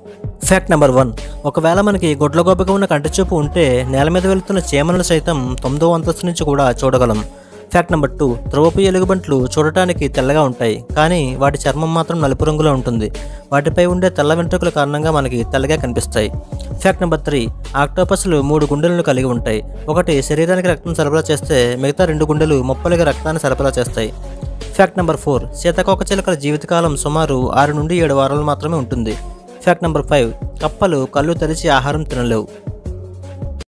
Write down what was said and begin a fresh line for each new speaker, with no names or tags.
fact number one ఒకవేళ మనకి గుడ్ల గోపగా ఉన్న కంటి చూపు ఉంటే నేల మీద వెళుతున్న చీమలను సైతం తొమ్మిదో అంతస్తు నుంచి కూడా చూడగలం ఫ్యాక్ట్ నెంబర్ టూ ధ్రువపు ఎలుగుబంట్లు చూడటానికి తెల్లగా ఉంటాయి కానీ వాటి చర్మం మాత్రం నలుపు రంగులో ఉంటుంది వాటిపై ఉండే తెల్ల వెంట్రుకల కారణంగా మనకి తెల్లగా కనిపిస్తాయి ఫ్యాక్ట్ నెంబర్ త్రీ ఆక్టోపస్లు మూడు గుండెలను కలిగి ఉంటాయి ఒకటి శరీరానికి రక్తం సరఫరా చేస్తే మిగతా రెండు గుండెలు మొప్పలుగా రక్తాన్ని సరఫరా చేస్తాయి ఫ్యాక్ట్ నెంబర్ ఫోర్ సీతాకోక చిలుకల జీవితకాలం సుమారు ఆరు నుండి ఏడు వారాలు మాత్రమే ఉంటుంది ఫ్యాక్ట్ నెంబర్ ఫైవ్ కప్పలు కళ్ళు తెరిచి ఆహారం తినలేవు